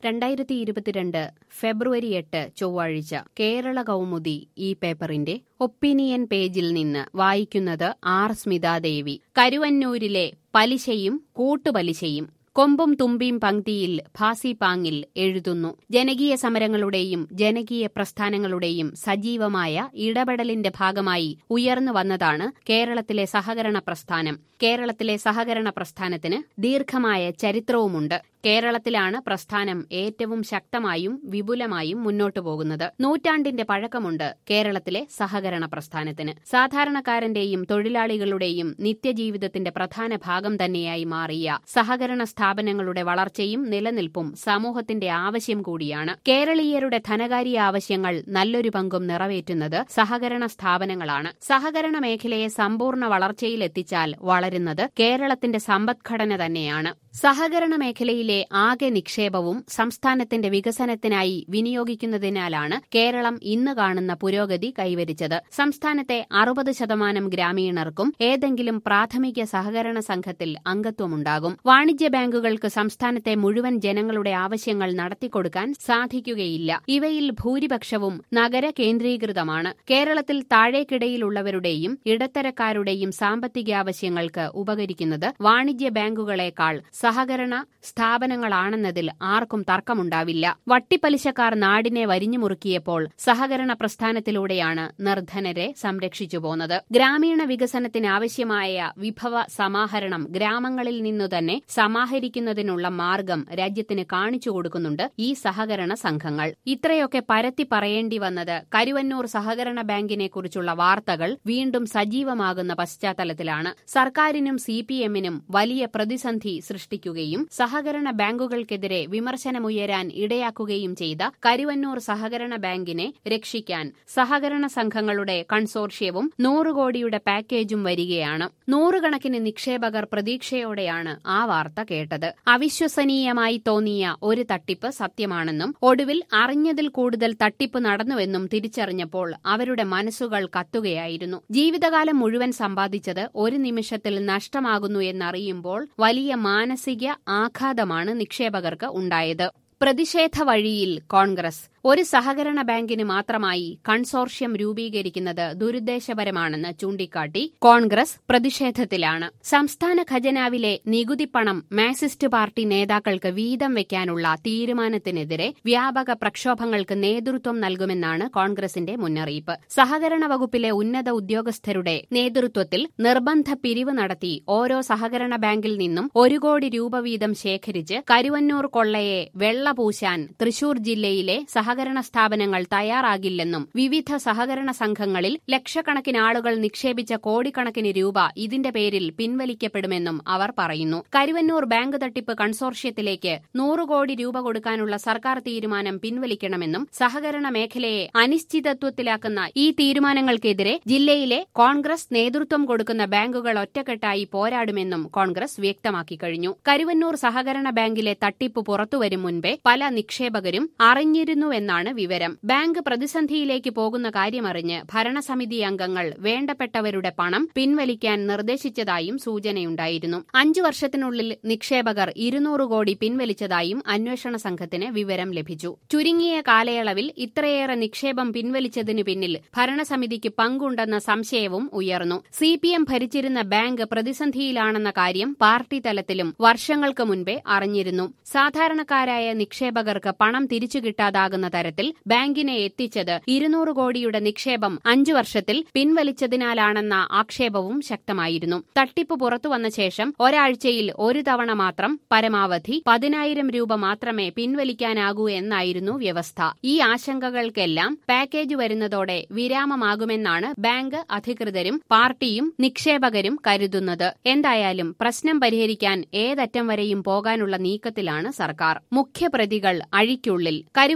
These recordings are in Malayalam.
രണ്ടായിരത്തി ഇരുപത്തിരണ്ട് ഫെബ്രുവരി എട്ട് ചൊവ്വാഴ്ച കേരള കൗമുദി ഈ പേപ്പറിന്റെ ഒപ്പീനിയൻ പേജിൽ നിന്ന് വായിക്കുന്നത് ആർ സ്മിതാദേവി കരുവന്നൂരിലെ പലിശയും കൂട്ടുപലിശയും കൊമ്പും തുമ്പിയും പങ്ക്തിയിൽ ഭാസിപാങ്ങിൽ എഴുതുന്നു ജനകീയ സമരങ്ങളുടെയും ജനകീയ പ്രസ്ഥാനങ്ങളുടെയും സജീവമായ ഇടപെടലിന്റെ ഭാഗമായി ഉയർന്നു വന്നതാണ് കേരളത്തിലെ സഹകരണ പ്രസ്ഥാനം കേരളത്തിലെ സഹകരണ പ്രസ്ഥാനത്തിന് ദീർഘമായ ചരിത്രവുമുണ്ട് കേരളത്തിലാണ് പ്രസ്ഥാനം ഏറ്റവും ശക്തമായും വിപുലമായും മുന്നോട്ടു പോകുന്നത് നൂറ്റാണ്ടിന്റെ പഴക്കമുണ്ട് കേരളത്തിലെ സഹകരണ പ്രസ്ഥാനത്തിന് സാധാരണക്കാരന്റെയും തൊഴിലാളികളുടെയും നിത്യജീവിതത്തിന്റെ പ്രധാന ഭാഗം തന്നെയായി മാറിയ സഹകരണ സ്ഥാപനങ്ങളുടെ വളർച്ചയും നിലനിൽപ്പും സമൂഹത്തിന്റെ ആവശ്യം കൂടിയാണ് കേരളീയരുടെ ധനകാര്യ ആവശ്യങ്ങൾ നല്ലൊരു പങ്കും നിറവേറ്റുന്നത് സഹകരണ സ്ഥാപനങ്ങളാണ് സഹകരണ മേഖലയെ സമ്പൂർണ്ണ വളർച്ചയിലെത്തിച്ചാൽ വളരുന്നത് കേരളത്തിന്റെ സമ്പദ്ഘടന തന്നെയാണ് സഹകരണ മേഖലയിലെ ആകെ നിക്ഷേപവും സംസ്ഥാനത്തിന്റെ വികസനത്തിനായി വിനിയോഗിക്കുന്നതിനാലാണ് കേരളം ഇന്ന് കാണുന്ന പുരോഗതി കൈവരിച്ചത് സംസ്ഥാനത്തെ അറുപത് ശതമാനം ഗ്രാമീണർക്കും ഏതെങ്കിലും പ്രാഥമിക സഹകരണ സംഘത്തിൽ അംഗത്വമുണ്ടാകും വാണിജ്യ ബാങ്കുകൾക്ക് സംസ്ഥാനത്തെ മുഴുവൻ ജനങ്ങളുടെ ആവശ്യങ്ങൾ നടത്തിക്കൊടുക്കാൻ സാധിക്കുകയില്ല ഇവയിൽ ഭൂരിപക്ഷവും നഗര കേന്ദ്രീകൃതമാണ് കേരളത്തിൽ താഴേക്കിടയിലുള്ളവരുടെയും ഇടത്തരക്കാരുടെയും സാമ്പത്തികാവശ്യങ്ങൾക്ക് ഉപകരിക്കുന്നത് വാണിജ്യ ബാങ്കുകളെക്കാൾ സഹകരണ സ്ഥാപനങ്ങളാണെന്നതിൽ ആർക്കും തർക്കമുണ്ടാവില്ല വട്ടിപ്പലിശക്കാർ നാടിനെ വരിഞ്ഞുമുറുക്കിയപ്പോൾ സഹകരണ പ്രസ്ഥാനത്തിലൂടെയാണ് നിർധനരെ സംരക്ഷിച്ചു പോന്നത് ഗ്രാമീണ വികസനത്തിനാവശ്യമായ വിഭവ സമാഹരണം ഗ്രാമങ്ങളിൽ നിന്നു തന്നെ സമാഹരിക്കുന്നതിനുള്ള മാർഗം രാജ്യത്തിന് കാണിച്ചു കൊടുക്കുന്നുണ്ട് ഈ സഹകരണ സംഘങ്ങൾ ഇത്രയൊക്കെ പരത്തി പറയേണ്ടി വന്നത് കരുവന്നൂർ സഹകരണ ബാങ്കിനെ കുറിച്ചുള്ള വാർത്തകൾ വീണ്ടും സജീവമാകുന്ന പശ്ചാത്തലത്തിലാണ് സർക്കാരിനും സി പി എമ്മിനും വലിയ പ്രതിസന്ധി സൃഷ്ടിക്കുകയും സഹകരണ ബാങ്കുകൾക്കെതിരെ വിമർശനമുയരാൻ ഇടയാക്കുകയും ചെയ്ത കരുവന്നൂർ സഹകരണ ബാങ്കിനെ രക്ഷിക്കാൻ സഹകരണ സംഘങ്ങളുടെ കൺസോർഷ്യവും നൂറ് കോടിയുടെ പാക്കേജും വരികയാണ് നൂറുകണക്കിന് നിക്ഷേപകർ പ്രതീക്ഷയോടെയാണ് ആ വാർത്ത കേട്ടത് അവിശ്വസനീയമായി തോന്നിയ ഒരു തട്ടിപ്പ് സത്യമാണെന്നും ഒടുവിൽ അറിഞ്ഞതിൽ കൂടുതൽ തട്ടിപ്പ് നടന്നുവെന്നും തിരിച്ചറിഞ്ഞപ്പോൾ അവരുടെ മനസ്സുകൾ കത്തുകയായിരുന്നു ജീവിതകാലം മുഴുവൻ സമ്പാദിച്ചത് ഒരു നിമിഷത്തിൽ നഷ്ടമാകുന്നു എന്നറിയുമ്പോൾ വലിയ മാനസിക ആഘാതമാണ് നിക്ഷേപകർക്ക് ഉണ്ടായത് പ്രതിഷേധ വഴിയിൽ കോൺഗ്രസ് ഒരു സഹകരണ ബാങ്കിന് മാത്രമായി കൺസോർഷ്യം രൂപീകരിക്കുന്നത് ദുരുദ്ദേശപരമാണെന്ന് ചൂണ്ടിക്കാട്ടി കോൺഗ്രസ് പ്രതിഷേധത്തിലാണ് സംസ്ഥാന ഖജനാവിലെ നികുതിപ്പണം മാസിസ്റ്റ് പാർട്ടി നേതാക്കൾക്ക് വീതം വെക്കാനുള്ള തീരുമാനത്തിനെതിരെ വ്യാപക പ്രക്ഷോഭങ്ങൾക്ക് നേതൃത്വം നൽകുമെന്നാണ് കോൺഗ്രസിന്റെ മുന്നറിയിപ്പ് സഹകരണ വകുപ്പിലെ ഉന്നത ഉദ്യോഗസ്ഥരുടെ നേതൃത്വത്തിൽ നിർബന്ധ പിരിവ് നടത്തി ഓരോ സഹകരണ ബാങ്കിൽ നിന്നും ഒരു കോടി രൂപ വീതം ശേഖരിച്ച് കരുവന്നൂർ കൊള്ളയെ വെള്ളപൂശാൻ തൃശൂർ ജില്ലയിലെ സഹകരണ സ്ഥാപനങ്ങൾ തയ്യാറാകില്ലെന്നും വിവിധ സഹകരണ സംഘങ്ങളിൽ ലക്ഷക്കണക്കിന് ആളുകൾ നിക്ഷേപിച്ച കോടിക്കണക്കിന് രൂപ ഇതിന്റെ പേരിൽ പിൻവലിക്കപ്പെടുമെന്നും അവർ പറയുന്നു കരുവന്നൂർ ബാങ്ക് തട്ടിപ്പ് കൺസോർഷ്യത്തിലേക്ക് നൂറ് കോടി രൂപ കൊടുക്കാനുള്ള സർക്കാർ തീരുമാനം പിൻവലിക്കണമെന്നും സഹകരണ മേഖലയെ അനിശ്ചിതത്വത്തിലാക്കുന്ന ഈ തീരുമാനങ്ങൾക്കെതിരെ ജില്ലയിലെ കോൺഗ്രസ് നേതൃത്വം കൊടുക്കുന്ന ബാങ്കുകൾ ഒറ്റക്കെട്ടായി പോരാടുമെന്നും കോൺഗ്രസ് വ്യക്തമാക്കി കഴിഞ്ഞു കരുവന്നൂർ സഹകരണ ബാങ്കിലെ തട്ടിപ്പ് പുറത്തുവരും മുൻപേ പല നിക്ഷേപകരും അറിഞ്ഞിരുന്നുവെന്നാണ് വിവരം ബാങ്ക് പ്രതിസന്ധിയിലേക്ക് പോകുന്ന കാര്യമറിഞ്ഞ് ഭരണസമിതി അംഗങ്ങൾ വേണ്ടപ്പെട്ടവരുടെ പണം പിൻവലിക്കാൻ നിർദ്ദേശിച്ചതായും സൂചനയുണ്ടായിരുന്നു അഞ്ചു വർഷത്തിനുള്ളിൽ നിക്ഷേപകർ ഇരുന്നൂറ് കോടി പിൻവലിച്ചതായും അന്വേഷണ സംഘത്തിന് വിവരം ലഭിച്ചു ചുരുങ്ങിയ കാലയളവിൽ ഇത്രയേറെ നിക്ഷേപം പിൻവലിച്ചതിനു പിന്നിൽ ഭരണസമിതിക്ക് പങ്കുണ്ടെന്ന സംശയവും ഉയർന്നു സി പി എം ഭരിച്ചിരുന്ന ബാങ്ക് പ്രതിസന്ധിയിലാണെന്ന കാര്യം പാർട്ടി തലത്തിലും വർഷങ്ങൾക്ക് മുൻപേ അറിഞ്ഞിരുന്നു സാധാരണക്കാരായ നിക്ഷേപകർക്ക് പണം തിരിച്ചു കിട്ടാതാകുന്ന തരത്തിൽ ബാങ്കിനെ എത്തിച്ചത് ഇരുന്നൂറ് കോടിയുടെ നിക്ഷേപം അഞ്ചു വർഷത്തിൽ പിൻവലിച്ചതിനാലാണെന്ന ആക്ഷേപവും ശക്തമായിരുന്നു തട്ടിപ്പ് പുറത്തുവന്ന ശേഷം ഒരാഴ്ചയിൽ ഒരു തവണ മാത്രം പരമാവധി പതിനായിരം രൂപ മാത്രമേ പിൻവലിക്കാനാകൂ എന്നായിരുന്നു വ്യവസ്ഥ ഈ ആശങ്കകൾക്കെല്ലാം പാക്കേജ് വരുന്നതോടെ വിരാമമാകുമെന്നാണ് ബാങ്ക് അധികൃതരും പാർട്ടിയും നിക്ഷേപകരും കരുതുന്നത് എന്തായാലും പ്രശ്നം പരിഹരിക്കാൻ ഏതറ്റം വരെയും പോകാനുള്ള നീക്കത്തിലാണ് സർക്കാർ മുഖ്യപ്രതികൾ അഴിക്കുള്ളിൽ കരുവന്നൂർ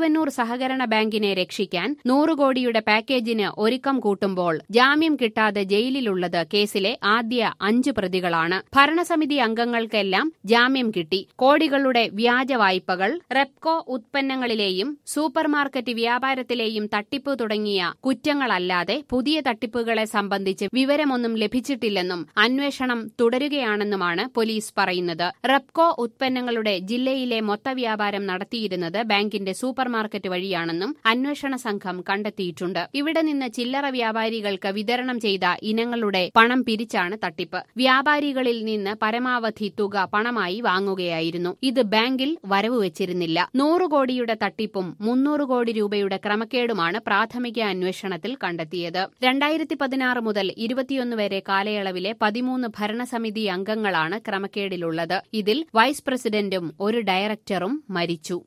സഹകരണ ബാങ്കിനെ രക്ഷിക്കാൻ നൂറ് കോടിയുടെ പാക്കേജിന് ഒരുക്കം കൂട്ടുമ്പോൾ ജാമ്യം കിട്ടാതെ ജയിലിലുള്ളത് കേസിലെ ആദ്യ അഞ്ച് പ്രതികളാണ് ഭരണസമിതി അംഗങ്ങൾക്കെല്ലാം ജാമ്യം കിട്ടി കോടികളുടെ വ്യാജ വായ്പകൾ റെപ്കോ ഉത്പന്നങ്ങളിലെയും സൂപ്പർമാർക്കറ്റ് വ്യാപാരത്തിലെയും തട്ടിപ്പ് തുടങ്ങിയ കുറ്റങ്ങളല്ലാതെ പുതിയ തട്ടിപ്പുകളെ സംബന്ധിച്ച് വിവരമൊന്നും ലഭിച്ചിട്ടില്ലെന്നും അന്വേഷണം തുടരുകയാണെന്നുമാണ് പോലീസ് പറയുന്നത് റെപ്കോ ഉത്പന്നങ്ങളുടെ ജില്ലയിലെ മൊത്തവ്യാപാരം നടത്തിയിരുന്നത് ബാങ്കിന്റെ സൂപ്പർമാർക്കറ്റ് വഴിയാണെന്നും അന്വേഷണ സംഘം കണ്ടെത്തിയിട്ടുണ്ട് ഇവിടെ നിന്ന് ചില്ലറ വ്യാപാരികൾക്ക് വിതരണം ചെയ്ത ഇനങ്ങളുടെ പണം പിരിച്ചാണ് തട്ടിപ്പ് വ്യാപാരികളിൽ നിന്ന് പരമാവധി തുക പണമായി വാങ്ങുകയായിരുന്നു ഇത് ബാങ്കിൽ വരവ് വെച്ചിരുന്നില്ല നൂറ് കോടിയുടെ തട്ടിപ്പും മുന്നൂറ് കോടി രൂപയുടെ ക്രമക്കേടുമാണ് പ്രാഥമിക അന്വേഷണത്തിൽ കണ്ടെത്തിയത് രണ്ടായിരത്തി പതിനാറ് മുതൽ ഇരുപത്തിയൊന്ന് വരെ കാലയളവിലെ പതിമൂന്ന് ഭരണസമിതി അംഗങ്ങളാണ് ക്രമക്കേടിലുള്ളത് ഇതിൽ വൈസ് പ്രസിഡന്റും ഒരു ഡയറക്ടറും മരിച്ചു